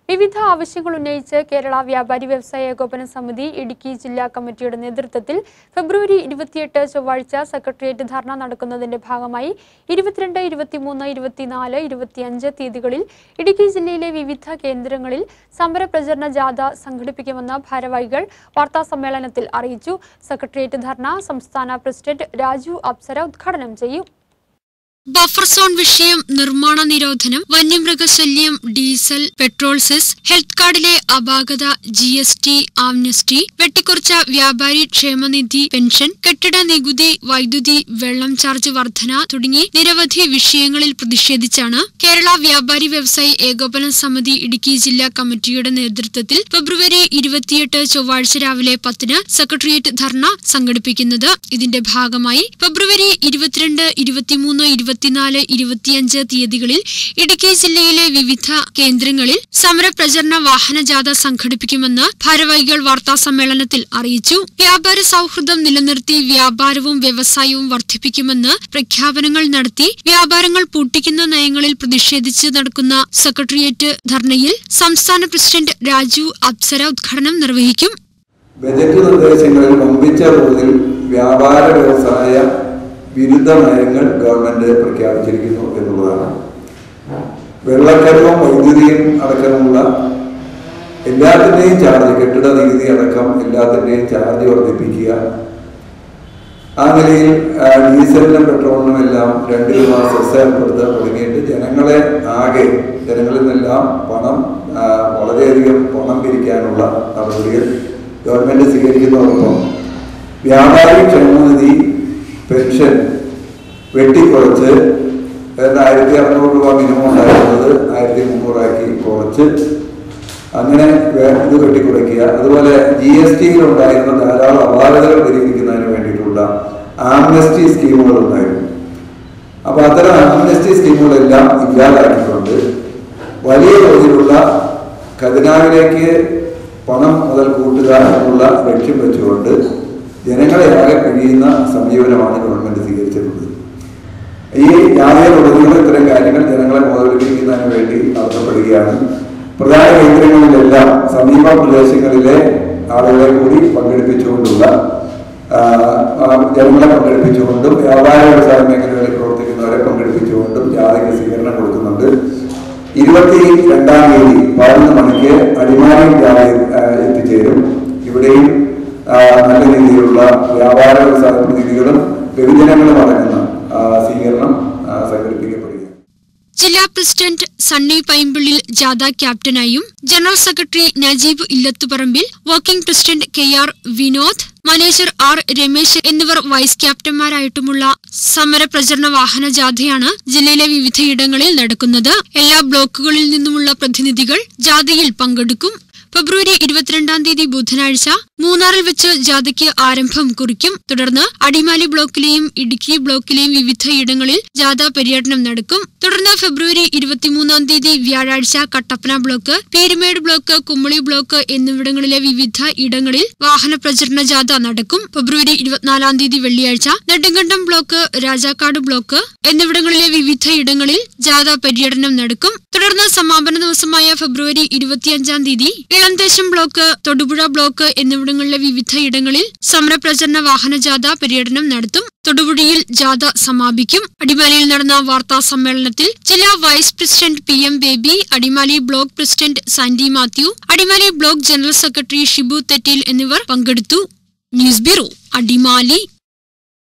വിവിധ ആവശ്യങ്ങൾ ഉന്നയിച്ച് കേരള വ്യാപാരി വ്യവസായ ഏകോപന സമിതി ഇടുക്കി ജില്ലാ കമ്മിറ്റിയുടെ നേതൃത്വത്തിൽ ഫെബ്രുവരി ഇരുപത്തിയെട്ട് ചൊവ്വാഴ്ച സെക്രട്ടേറിയറ്റ് ധർണ നടക്കുന്നതിന്റെ ഭാഗമായി ഇരുപത്തിരണ്ട് ഇരുപത്തിമൂന്ന് ഇരുപത്തിനാല് ഇരുപത്തിയഞ്ച് തീയതികളിൽ ഇടുക്കി ജില്ലയിലെ വിവിധ കേന്ദ്രങ്ങളിൽ സമരപ്രചരണ ജാഥ സംഘടിപ്പിക്കുമെന്ന് ഭാരവാഹികൾ വാർത്താസമ്മേളനത്തിൽ അറിയിച്ചു സെക്രട്ടേറിയറ്റ് ധർണ സംസ്ഥാന പ്രസിഡന്റ് രാജു അപ്സര ഉദ്ഘാടനം ചെയ്യും ബഫർ സോൺ വിഷയം നിർമ്മാണ നിരോധനം വന്യമൃഗശല്യം ഡീസൽ പെട്രോൾ സെസ് ഹെൽത്ത് കാർഡിലെ അപാകത ജി എസ് ടി ആംനസ്റ്റി വെട്ടിക്കുറച്ച വ്യാപാരി ക്ഷേമനിധി പെൻഷൻ കെട്ടിട നികുതി വൈദ്യുതി വെള്ളം ചാർജ് വർധന തുടങ്ങി നിരവധി വിഷയങ്ങളിൽ പ്രതിഷേധിച്ചാണ് കേരള വ്യാപാരി വ്യവസായി ഏകോപന സമിതി ഇടുക്കി ജില്ലാ കമ്മിറ്റിയുടെ നേതൃത്വത്തിൽ ഫെബ്രുവരി ഇരുപത്തിയെട്ട് ചൊവ്വാഴ്ച രാവിലെ പത്തിന് സെക്രട്ടേറിയറ്റ് ധർണ സംഘടിപ്പിക്കുന്നത് ഇതിന്റെ ഭാഗമായി ഫെബ്രുവരി ഇരുപത്തിരണ്ട് ഇരുപത്തിമൂന്ന് ഇരുപത്തിനാല് ഇരുപത്തിയഞ്ച് തീയതികളിൽ ഇടുക്കി ജില്ലയിലെ വിവിധ കേന്ദ്രങ്ങളിൽ സമരപ്രചരണ വാഹനജാഥ സംഘടിപ്പിക്കുമെന്ന് ഭാരവാഹികൾ വാർത്താസമ്മേളനത്തിൽ അറിയിച്ചു വ്യാപാര സൗഹൃദം നിലനിർത്തി വ്യാപാരവും വ്യവസായവും വർദ്ധിപ്പിക്കുമെന്ന് പ്രഖ്യാപനങ്ങൾ നടത്തി വ്യാപാരങ്ങൾ പൂട്ടിക്കുന്ന നയങ്ങളിൽ പ്രതിഷേധിച്ച് നടക്കുന്ന സെക്രട്ടേറിയറ്റ് ധർണയിൽ സംസ്ഥാന പ്രസിഡന്റ് രാജു അപ്സര ഉദ്ഘാടനം നിർവഹിക്കും ബജറ്റ് നിർദ്ദേശങ്ങളിൽ വമ്പിച്ച തോതിൽ വ്യാപാര വ്യവസായ വിരുദ്ധ നയങ്ങൾ ഗവൺമെന്റ് പ്രഖ്യാപിച്ചിരിക്കുന്നു എന്നുള്ളതാണ് വെള്ളക്കരവും വൈദ്യുതിയും അടക്കമുള്ള എല്ലാത്തിൻ്റെയും ചാർജ് കെട്ടിട നികുതി അടക്കം എല്ലാത്തിൻ്റെയും ചാർജ് വർദ്ധിപ്പിക്കുക ആ നിലയിൽ ആ, ഡീസലിനും പെട്രോളിനും എല്ലാം രണ്ട് രൂപ സെസ് ഏർപ്പെടുത്തുക തുടങ്ങിയിട്ട് ജനങ്ങളെ ആകെ ജനങ്ങളിൽ നിന്നെല്ലാം പണം ആ, വളരെയധികം പണം പിരിക്കാനുള്ള നടപടികൾ ഗവൺമെന്റ് സ്വീകരിക്കുന്നതോടൊപ്പം വ്യാപാരി ക്ഷേമനിധി പെൻഷൻ വെട്ടിക്കുറച്ച് അതായത് ആയിരത്തി അറുന്നൂറ് രൂപ മിനിമം ഉണ്ടായിരുന്നത് ആയിരത്തി മുന്നൂറാക്കി കുറച്ച് അങ്ങനെ വേ- ഇത് വെട്ടിക്കുറയ്ക്കുക അതുപോലെ ജി എസ് ടിയിൽ ഉണ്ടായിരുന്ന ധാരാളം അപാകതകൾ പരിഹരിക്കുന്നതിന് വേണ്ടിയിട്ടുള്ള ആംനസ്റ്റി സ്കീമുകൾ ഉണ്ടായിരുന്നു അപ്പൊ അത്തരം ആംനസ്റ്റി സ്കീമുകളെല്ലാം ഇല്ലാതാക്കിക്കൊണ്ട് വലിയ തോതിലുള്ള ഖജനാവിലേക്ക് പണം മുതൽ കൂട്ടുക എന്നുള്ള ലക്ഷ്യം വെച്ചുകൊണ്ട് ജനങ്ങളെ ആകെ പിഴിയുന്ന സമീപനമാണ് ഗവൺമെന്റ് സ്വീകരിച്ചിട്ടുള്ളത് ഈ ജാതിയിലുടനീളം ഇത്തരം കാര്യങ്ങൾ ജനങ്ങളെ ബോധവൽക്കരിക്കുന്നതിന് വേണ്ടി നടത്തപ്പെടുകയാണ് പ്രധാന കേന്ദ്രങ്ങളിലെല്ലാം സമീപ പ്രദേശങ്ങളിലെ ആളുകളെ കൂടി പങ്കെടുപ്പിച്ചുകൊണ്ടുള്ള ആ, ആ, ജനങ്ങളെ പങ്കെടുപ്പിച്ചുകൊണ്ടും വ്യാപാര വ്യവസായ മേഖലകളിൽ പ്രവർത്തിക്കുന്നവരെ പങ്കെടുപ്പിച്ചുകൊണ്ടും ജാതിക്ക് സ്വീകരണം കൊടുക്കുന്നുണ്ട് ഇരുപത്തി രണ്ടാം തീയതി പതിനൊന്ന് മണിക്ക് അടിമാലിയിൽ ജാതി ആ, എത്തിച്ചേരും ഇവിടെയും ആ, നല്ല രീതിയിലുള്ള വ്യാപാര വ്യവസായ പ്രതിനിധികളും ബഹുജനങ്ങളും അടങ്ങുന്ന ആ, സ്വീകരണം ആ, സംഘടിപ്പിക്കപ്പെടുകയാണ് ജില്ലാ പ്രസിഡന്റ് സണ്ണി പൈമ്പിള്ളിൽ ജാഥ ക്യാപ്റ്റനായും general secretary Najeeb Illathuparambil working president K R Vinod manager R Ramesh എന്നിവർ വൈസ് ക്യാപ്റ്റന്മാരായിട്ടുമുള്ള സമരപ്രചരണ വാഹന ജാഥയാണ് ജില്ലയിലെ വിവിധയിടങ്ങളിൽ നടക്കുന്നത് എല്ലാ ബ്ലോക്കുകളിൽ നിന്നുമുള്ള പ്രതിനിധികൾ ജാഥയിൽ പങ്കെടുക്കും ഫെബ്രുവരി ഇരുപത്തിരണ്ടാം തീയതി ബുധനാഴ്ച മൂന്നാറിൽ വെച്ച് ജാഥയ്ക്ക് ആരംഭം കുറിക്കും തുടർന്ന് അടിമാലി ബ്ലോക്കിലെയും ഇടുക്കി ബ്ലോക്കിലെയും വിവിധ ഇടങ്ങളിൽ ജാഥ പര്യടനം നടക്കും തുടർന്ന് ഫെബ്രുവരി ഇരുപത്തിമൂന്നാം തീയതി വ്യാഴാഴ്ച Kattappana block Peermade block Kumily block എന്നിവിടങ്ങളിലെ വിവിധ ഇടങ്ങളിൽ വാഹന പ്രചരണ ജാഥ നടക്കും ഫെബ്രുവരി ഇരുപത്തിനാലാം തീയതി വെള്ളിയാഴ്ച നെടുങ്കണ്ടം ബ്ലോക്ക് രാജാക്കാട് ബ്ലോക്ക് എന്നിവിടങ്ങളിലെ വിവിധ ഇടങ്ങളിൽ ജാഥ പര്യടനം നടക്കും തുടർന്ന് സമാപന ദിവസമായ ഫെബ്രുവരി ഇരുപത്തിയഞ്ചാം തീയതി ഇളന്തേശം ബ്ലോക്ക് തൊടുപുഴ ബ്ലോക്ക് എന്നിവിടങ്ങളിലെ വിവിധ ഇടങ്ങളിൽ സമരപ്രചരണ വാഹനജാഥ പര്യടനം നടത്തും തൊടുപുഴയിൽ ജാഥ സമാപിക്കും അടിമാലിയിൽ നടന്ന വാർത്താ സമ്മേളനത്തിൽ ജില്ലാ vice president P M Baby Adimali block president Sandy Mathew Adimali block general secretary Shibu Thetteel എന്നിവർ പങ്കെടുത്തു ന്യൂസ് ബ്യൂറോ അടിമാലി